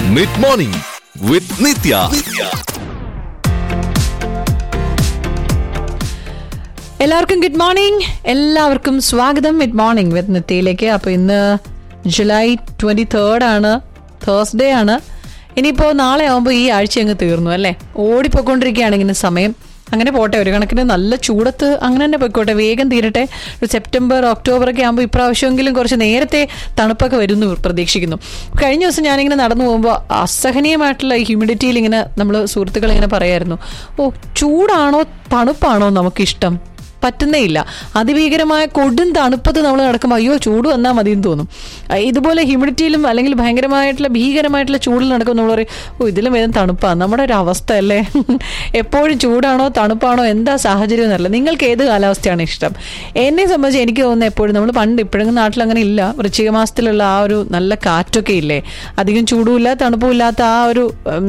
Mid morning with നിത്യ എല്ലാവർക്കും good morning എല്ലാവർക്കും സ്വാഗതം ഗുഡ് മോർണിംഗ് വിത്ത് നിത്യയിലേക്ക് അപ്പോൾ ഇന്ന് ജൂലൈ ട്വന്റി തേർഡ് ആണ് തേഴ്സ്ഡേ ആണ് ഇനിയിപ്പോൾ നാളെ ആകുമ്പോൾ ഈ ആഴ്ച അങ്ങ് തീർന്നു അല്ലേ ഓടിപ്പോയിക്കൊണ്ടിരിക്കുകയാണ് ഇങ്ങനെ സമയം അങ്ങനെ പോട്ടെ ഒരു കണക്കിന് നല്ല ചൂടത്ത് അങ്ങനെ തന്നെ പോയിക്കോട്ടെ വേഗം തീരട്ടെ ഒരു സെപ്റ്റംബർ ഒക്ടോബർ ഒക്കെ ആകുമ്പോൾ ഇപ്രാവശ്യമെങ്കിലും കുറച്ച് നേരത്തെ തണുപ്പൊക്കെ വരുന്നു പ്രതീക്ഷിക്കുന്നു കഴിഞ്ഞ ദിവസം ഞാനിങ്ങനെ നടന്നു പോകുമ്പോൾ അസഹനീയമായിട്ടുള്ള ഈ ഹ്യൂമിഡിറ്റിയിൽ ഇങ്ങനെ നമ്മൾ സുഹൃത്തുക്കൾ ഇങ്ങനെ പറയായിരുന്നു ഓ ചൂടാണോ തണുപ്പാണോ നമുക്കിഷ്ടം പറ്റുന്നേ ഇല്ല അതിഭീകരമായ കൊടും തണുപ്പത്ത് നമ്മൾ നടക്കുമ്പോൾ അയ്യോ ചൂട് വന്നാൽ മതി എന്ന് തോന്നും ആ, ഇതുപോലെ ഹ്യൂമിഡിറ്റിയിലും അല്ലെങ്കിൽ ഭയങ്കരമായിട്ടുള്ള ഭീകരമായിട്ടുള്ള ചൂടിൽ നടക്കുമ്പോൾ നമ്മൾ പറയും ഓ ഇതിലും വേഗം തണുപ്പാണ് നമ്മുടെ ഒരു അവസ്ഥ അല്ലേ എപ്പോഴും ചൂടാണോ തണുപ്പാണോ എന്താ സാഹചര്യം എന്നറിയില്ല നിങ്ങൾക്ക് ഏത് കാലാവസ്ഥയാണ് ഇഷ്ടം എന്നെ സംബന്ധിച്ച് എനിക്ക് തോന്നുന്നത് എപ്പോഴും നമ്മൾ പണ്ട് ഇപ്പോഴെങ്കിലും നാട്ടിൽ അങ്ങനെ ഇല്ല വൃശ്ചിക മാസത്തിലുള്ള ആ ഒരു നല്ല കാറ്റൊക്കെ ഇല്ലേ അധികം ചൂടുമില്ല തണുപ്പും ഇല്ലാത്ത ആ ഒരു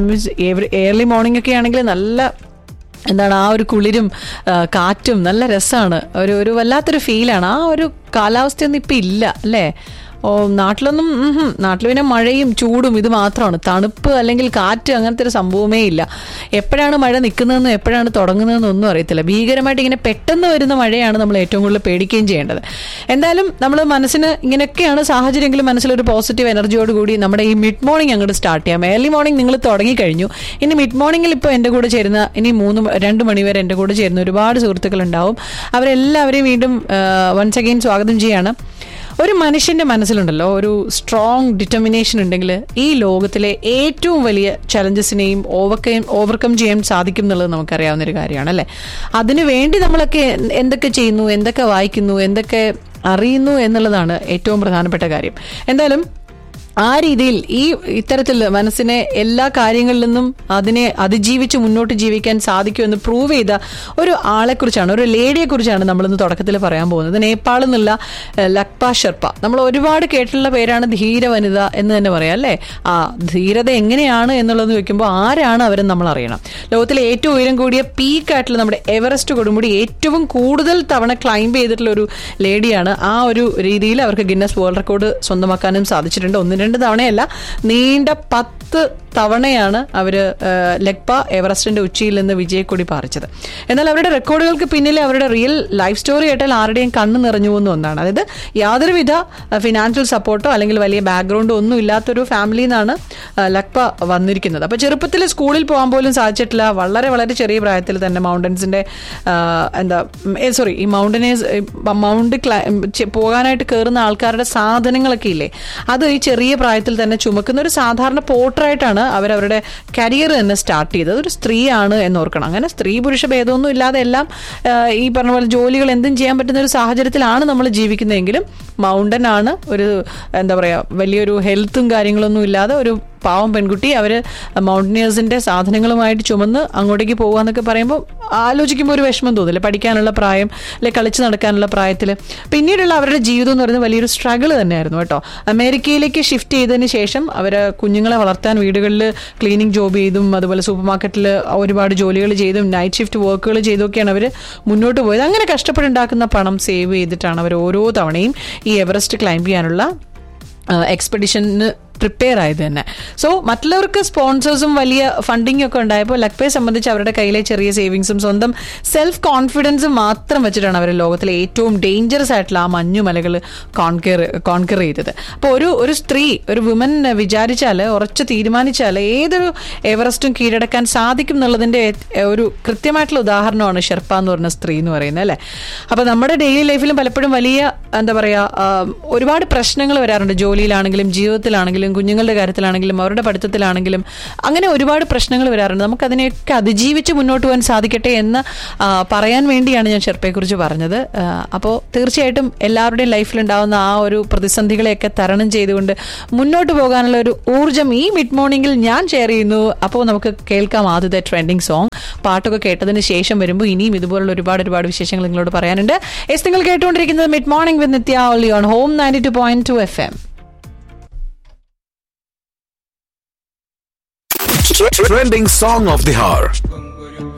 ഏർലി മോർണിംഗ് ഒക്കെ ആണെങ്കിൽ നല്ല എന്താണ് ആ ഒരു കുളിരും ആ, കാറ്റും നല്ല രസമാണ് ഒരു ഒരു വല്ലാത്തൊരു ഫീലാണ് ആ ഒരു കാലാവസ്ഥയൊന്നും ഇപ്പം ഇല്ല അല്ലേ ഓ നാട്ടിലൊന്നും ഉഹും, നാട്ടിൽ പിന്നെ മഴയും ചൂടും ഇത് മാത്രമാണ് തണുപ്പ് അല്ലെങ്കിൽ കാറ്റ് അങ്ങനത്തെ ഒരു സംഭവമേ ഇല്ല എപ്പോഴാണ് മഴ നിൽക്കുന്നതെന്നും എപ്പോഴാണ് തുടങ്ങുന്നതെന്നും ഒന്നും അറിയത്തില്ല ഭീകരമായിട്ട് ഇങ്ങനെ പെട്ടെന്ന് വരുന്ന മഴയാണ് നമ്മൾ ഏറ്റവും കൂടുതൽ പേടിക്കുകയും ചെയ്യേണ്ടത് എന്തായാലും നമ്മൾ മനസ്സിന് ഇങ്ങനെയൊക്കെയാണ് സാഹചര്യമെങ്കിലും മനസ്സിലൊരു പോസിറ്റീവ് എനർജിയോട് കൂടി നമ്മുടെ ഈ മിഡ് മോർണിംഗ് അങ്ങോട്ട് സ്റ്റാർട്ട് ചെയ്യാം ഏർലി മോർണിംഗ് നിങ്ങൾ തുടങ്ങിക്കഴിഞ്ഞു ഇനി മിഡ് മോർണിംഗിൽ ഇപ്പോൾ എൻ്റെ കൂടെ ചേരുന്ന ഇനി മൂന്ന് മ- രണ്ട് മണിവരെ എൻ്റെ കൂടെ ചേരുന്ന ഒരുപാട് സുഹൃത്തുക്കളുണ്ടാവും അവരെല്ലാവരെയും വീണ്ടും വൺസ് അഗെയിൻ സ്വാഗതം ചെയ്യാണ് ഒരു മനുഷ്യന്റെ മനസ്സിലുണ്ടല്ലോ ഒരു സ്ട്രോങ് ഡിറ്റർമിനേഷൻ ഉണ്ടെങ്കിൽ ഈ ലോകത്തിലെ ഏറ്റവും വലിയ ചലഞ്ചസിനെയും ഓവർകം ഓവർകം ചെയ്യാൻ സാധിക്കും എന്നുള്ളത് നമുക്കറിയാവുന്ന ഒരു കാര്യമാണ് അല്ലേ അതിനു വേണ്ടി നമ്മളൊക്കെ എന്തൊക്കെ ചെയ്യുന്നു എന്തൊക്കെ വായിക്കുന്നു എന്തൊക്കെ അറിയുന്നു എന്നുള്ളതാണ് ഏറ്റവും പ്രധാനപ്പെട്ട കാര്യം എന്തായാലും ആ രീതിയിൽ ഈ ഇത്തരത്തിൽ മനസ്സിനെ എല്ലാ കാര്യങ്ങളിൽ നിന്നും അതിനെ അതിജീവിച്ച് മുന്നോട്ട് ജീവിക്കാൻ സാധിക്കുമെന്ന് പ്രൂവ് ചെയ്ത ഒരു ആളെക്കുറിച്ചാണ് ഒരു ലേഡിയെ കുറിച്ചാണ് നമ്മളിന്ന് തുടക്കത്തിൽ പറയാൻ പോകുന്നത് നേപ്പാളിൽ നിന്നുള്ള ഏഹ്, ലക്പ ഷെർപ്പ നമ്മൾ ഒരുപാട് കേട്ടിട്ടുള്ള പേരാണ് ധീര വനിത എന്ന് തന്നെ പറയാം അല്ലേ ആ ധീരത എങ്ങനെയാണ് എന്നുള്ളത് ചോദിക്കുമ്പോൾ ആരാണ് അവരെന്ന് നമ്മൾ അറിയണം ലോകത്തിലെ ഏറ്റവും ഉയരം കൂടിയ പീക്കായിട്ടുള്ള നമ്മുടെ എവറസ്റ്റ് കൊടുമുടി ഏറ്റവും കൂടുതൽ തവണ ക്ലൈംബ് ചെയ്തിട്ടുള്ള ഒരു ലേഡിയാണ് ആ ഒരു രീതിയിൽ അവർക്ക് ഗിന്നസ് വേൾഡ് റെക്കോർഡ് സ്വന്തമാക്കാനും സാധിച്ചിട്ടുണ്ട് ഒന്ന് രണ്ട് തവണയല്ല നീണ്ട പത്ത് തവണയാണ് അവർ ലെക്പ എവറസ്റ്റിന്റെ ഉച്ചിയിൽ നിന്ന് വിജയക്കൊടി പാറിച്ചത് എന്നാൽ അവരുടെ റെക്കോർഡുകൾക്ക് പിന്നിലെ അവരുടെ റിയൽ ലൈഫ് സ്റ്റോറി കേട്ടാൽ ആരുടെയും കണ്ണ് നിറഞ്ഞു പോകുന്ന ഒന്നാണ് അതായത് യാതൊരുവിധ ഫിനാൻഷ്യൽ സപ്പോർട്ടോ അല്ലെങ്കിൽ വലിയ ബാക്ക്ഗ്രൗണ്ടോ ഒന്നും ഇല്ലാത്തൊരു ഫാമിലിയിൽ നിന്നാണ് ലക്പ വന്നിരിക്കുന്നത് അപ്പോൾ ചെറുപ്പത്തിൽ സ്കൂളിൽ പോകാൻ പോലും സാധിച്ചിട്ടില്ല വളരെ വളരെ ചെറിയ പ്രായത്തിൽ തന്നെ മൗണ്ടൻസിന്റെ എന്താ സോറി ഈ മൗണ്ടനേഴ്സ് മൗണ്ട് ക്ലൈ ചെ- പോകാനായിട്ട് കയറുന്ന ആൾക്കാരുടെ സാധനങ്ങളൊക്കെ ഇല്ലേ അത് ഈ ചെറിയ പ്രായത്തിൽ തന്നെ ചുമക്കുന്ന ഒരു സാധാരണ പോർട്ടറായിട്ടാണ് അവരവരുടെ കരിയർ തന്നെ സ്റ്റാർട്ട് ചെയ്തത് ഒരു സ്ത്രീയാണ് എന്ന് ഓർക്കണം അങ്ങനെ സ്ത്രീ പുരുഷ ഭേദമൊന്നും ഇല്ലാതെ എല്ലാം ആ, ഈ പറഞ്ഞ പോലെ ജോലികൾ എന്തും ചെയ്യാൻ പറ്റുന്ന ഒരു സാഹചര്യത്തിലാണ് നമ്മൾ ജീവിക്കുന്നതെങ്കിലും മൗണ്ടൻ ആണ് ഒരു എന്താ പറയുക വലിയൊരു ഹെൽത്തും കാര്യങ്ങളൊന്നും ഇല്ലാതെ ഒരു പാവം പെൺകുട്ടി അവർ മൗണ്ടനിയേഴ്സിന്റെ സാധനങ്ങളുമായിട്ട് ചുമന്ന് അങ്ങോട്ടേക്ക് പോകുക എന്നൊക്കെ പറയുമ്പോൾ ആലോചിക്കുമ്പോൾ ഒരു വിഷമം തോന്നില്ല പഠിക്കാനുള്ള പ്രായം അല്ലെ കളിച്ച് നടക്കാനുള്ള പ്രായത്തിൽ പിന്നീടുള്ള അവരുടെ ജീവിതം എന്ന് പറയുന്നത് വലിയൊരു സ്ട്രഗിൾ തന്നെയായിരുന്നു കേട്ടോ അമേരിക്കയിലേക്ക് ഷിഫ്റ്റ് ചെയ്തതിന് ശേഷം അവർ കുഞ്ഞുങ്ങളെ വളർത്താൻ വീടുകളിൽ ക്ലീനിങ് ജോബ് ചെയ്തും അതുപോലെ സൂപ്പർ മാർക്കറ്റിൽ ഒരുപാട് ജോലികൾ ചെയ്തും നൈറ്റ് ഷിഫ്റ്റ് വർക്കുകൾ ചെയ്തൊക്കെയാണ് അവർ മുന്നോട്ട് പോയത് അങ്ങനെ കഷ്ടപ്പെട്ടുണ്ടാക്കുന്ന പണം സേവ് ചെയ്തിട്ടാണ് അവർ ഓരോ തവണയും ഈ എവറസ്റ്റ് ക്ലൈംബ് ചെയ്യാനുള്ള എക്സ്പെഡിഷന് പ്രിപ്പയർ ആയത് തന്നെ സോ മറ്റുള്ളവർക്ക് സ്പോൺസേഴ്സും വലിയ ഫണ്ടിങ് ഒക്കെ ഉണ്ടായപ്പോൾ ലക്പയെ സംബന്ധിച്ച് അവരുടെ കയ്യിലെ ചെറിയ സേവിങ്സും സ്വന്തം സെൽഫ് കോൺഫിഡൻസും മാത്രം വെച്ചിട്ടാണ് അവർ ലോകത്തിലെ ഏറ്റവും ഡേഞ്ചറസ് ആയിട്ടുള്ള ആ മഞ്ഞുമലകൾ കോൺകർ കോൺകർ ചെയ്തത് അപ്പോൾ ഒരു ഒരു സ്ത്രീ ഒരു വുമൻ വിചാരിച്ചാൽ ഉറച്ചു തീരുമാനിച്ചാൽ ഏതൊരു എവറസ്റ്റും കീഴടക്കാൻ സാധിക്കും എന്നുള്ളതിന്റെ ഏ- ഒരു കൃത്യമായിട്ടുള്ള ഉദാഹരണമാണ് ഷെർപ്പ എന്ന് പറഞ്ഞ സ്ത്രീ എന്ന് പറയുന്നത് അല്ലേ അപ്പോൾ നമ്മുടെ ഡെയിലി ലൈഫിലും പലപ്പോഴും വലിയ എന്താ പറയുക ആ, ഒരുപാട് പ്രശ്നങ്ങൾ വരാറുണ്ട് ജോലിയിലാണെങ്കിലും ജീവിതത്തിലാണെങ്കിലും കുഞ്ഞുങ്ങളുടെ കാര്യത്തിലാണെങ്കിലും അവരുടെ പഠിത്തത്തിലാണെങ്കിലും അങ്ങനെ ഒരുപാട് പ്രശ്നങ്ങൾ വരാറുണ്ട് നമുക്ക് അതിനെയൊക്കെ അതിജീവിച്ച് മുന്നോട്ട് പോകാൻ സാധിക്കട്ടെ എന്ന് ആ, പറയാൻ വേണ്ടിയാണ് ഞാൻ ഷെർപ്പയെക്കുറിച്ച് പറഞ്ഞത് അപ്പോൾ തീർച്ചയായിട്ടും എല്ലാവരുടെയും ലൈഫിലുണ്ടാവുന്ന ആ ഒരു പ്രതിസന്ധികളെയൊക്കെ തരണം ചെയ്തുകൊണ്ട് മുന്നോട്ട് പോകാനുള്ള ഒരു ഊർജ്ജം ഈ മിഡ് മോർണിംഗിൽ ഞാൻ ഷെയർ ചെയ്യുന്നു അപ്പോൾ നമുക്ക് കേൾക്കാം ആദ്യത്തെ ട്രെൻഡിങ് സോങ് പാട്ടൊക്കെ കേട്ടതിന് ശേഷം വരുമ്പോൾ ഇനിയും ഇതുപോലുള്ള ഒരുപാട് ഒരുപാട് വിശേഷങ്ങൾ നിങ്ങളോട് പറയാനുണ്ട് എസ് നിങ്ങൾ കേട്ടുകൊണ്ടിരിക്കുന്നത് mid morning with Nitya only on home ninety two point two F M Trending song of the hour.